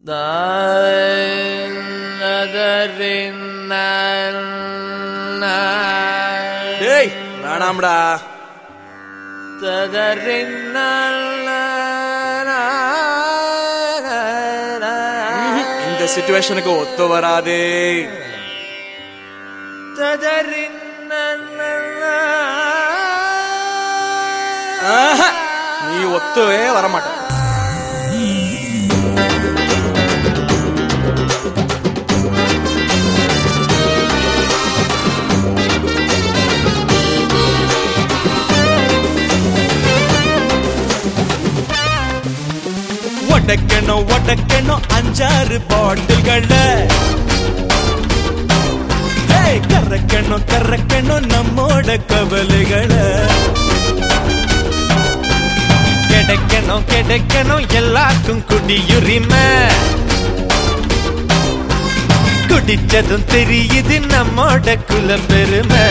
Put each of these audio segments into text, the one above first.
டேய் வேணாம்டா இந்த சிச்சுவேஷனுக்கு ஒத்து வராதே ஆஹா, நீ ஒத்துவே வரமாட்ட ஒடக்கணும் ஒடக்கணும் அஞ்சாறு பாட்டில்கள ஏய், கறக்கணும் கறக்கணும் நம்மோட கவலைகளை கிடைக்கணும் கிடைக்கணும் எல்லாருக்கும் குடியுரிமை குடிச்சதும் தெரியுது நம்மோட குல பெருமை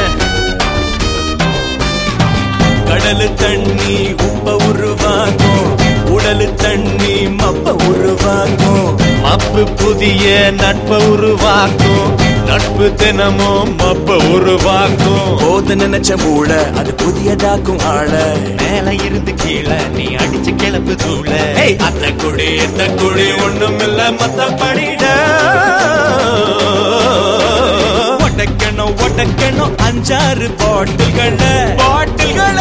கடலு தண்ணி உப்ப உருவாக்கும் உடலு தண்ணி மப்ப உருவாக்கும் மப்பு புதிய நட்ப உருவாக்கும் நட்பு தினமும் மப்ப உருவாக்கும் போது நினைச்ச மூள அது புதியதாக்கும் ஆள மேல இருந்து கீழே நீ அடிச்ச கிளப்பு தூள ஏய் அந்த குடி இந்த குடி ஒண்ணும் இல்ல மத்த படிட ஒட்டக்கணும் ஒட்டக்கணும் அஞ்சாறு பாட்டில்கள பாட்டில்கள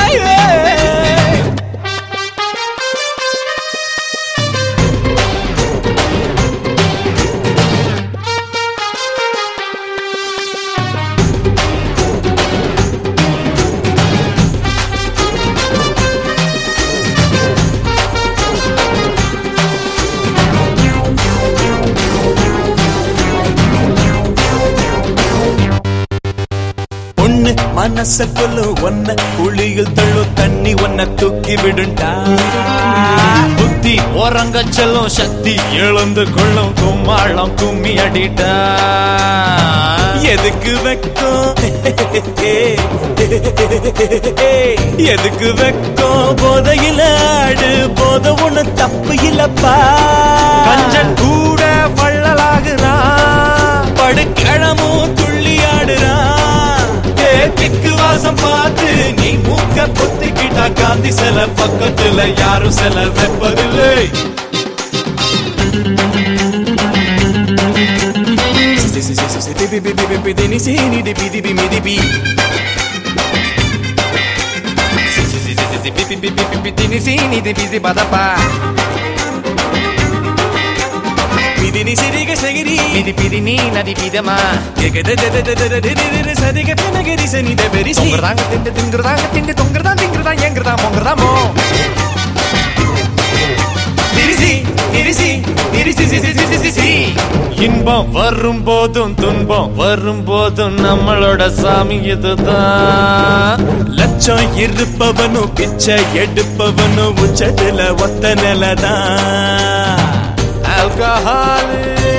பொண்ணு மனச கொல்லும் ஒன்ன குழியில் தள்ளும் தண்ணி ஒன்ன தூக்கி விடுண்டா புத்தி ஓரங்க செல்லும் சக்தி எழுந்து கொள்ளும் கும்மாளம் கும்மி அடிட்டா எதுக்கு வெக்கம் எதுக்கு வெக்கம் போதையில ஆடு போத ஒண்ணு தப்பு இல்லப்பா கஞ்சன் கூட வள்ளலாகுறான் படுக்கிழமும் துள்ளி ஆடுறான் ஏ, திக்கு வாசம் பார்த்து நீ மூக்க பொத்திக்கிட்டா காந்தி சில பக்கத்துல யாரும் சில வைப்பதில்லை పిది పిది నీ నది పిదమా தொங்குறதாங்க திண்டு திங்குறதாங்க திண்டு தொங்குறதா திங்குறதா ஏங்குறதா மொங்குறதாமோ திரிசி திரிசி திரிசி சி, சி, சி, சி, சி, சி. இன்பம் வரும் போதும் துன்பம் வரும் போதும் நம்மளோட சாமி இதுதான் லட்சம் இருப்பவனும் பிச்சை எடுப்பவனும் உச்சத்துல ஒத்த நிலதான் ஆல்கஹால்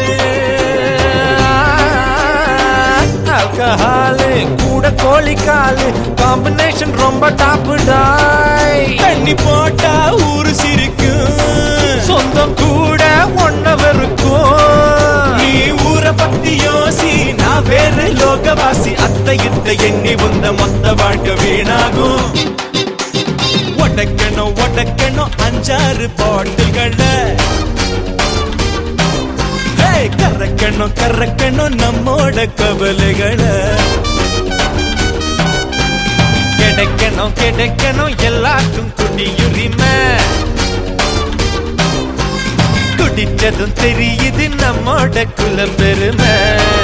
ஆல்கஹால் கூட கோழிக்கால் காம்பினேஷன் ரொம்ப டாப்பு டாய் தண்ணி போட்டா ஊரு சிரிக்கும் சொந்தம் கூட ஒன்னவருக்கும் நீ ஊரை பத்தி யோசி நான் வேறு லோகவாசி அத்தை இத்த எண்ணி வந்த மொத்த வாழ்க்கை வீணாகும் ஒடக்கணும் ஒடக்கணும் அஞ்சாறு பாட்டுகள ஏய், கறக்கணும் கறக்கணும் நம்மோட கவலைகளை கிடைக்கணும் கிடைக்கணும் எல்லாருக்கும் குடியுரிமை குடிச்சதும் தெரியுது நம்மோட குல பெருமை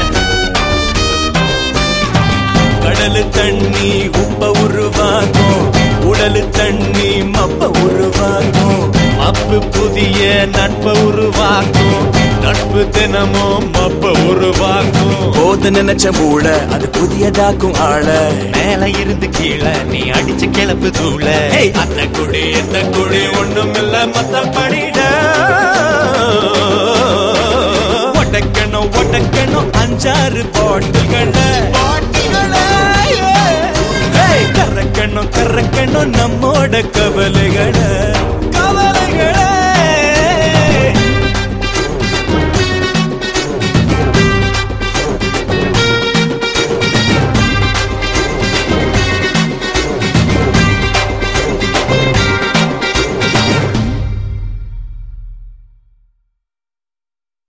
கடலு தண்ணி உப்ப உருவாக்கும் உடலு தண்ணி மப்ப உருவாக்கும் மப்பு புதிய நட்ப உருவாக்கும் நட்பு தினமும் மப்ப உருவாக்கும் போது நினைச்ச மூள அது புதியதாக்கும் ஆள மேல இருந்து கீழே நீ அடிச்ச கிளப்பு தூள ஏய், அந்த குடி இந்த குடி ஒண்ணும் இல்ல மத்த படிட ஒட்டக்கணும் ஒட்டக்கணும் அஞ்சாறு பாட்டில்கள கறக்கணும் கறக்கணும் நம்மோட கவலைகளை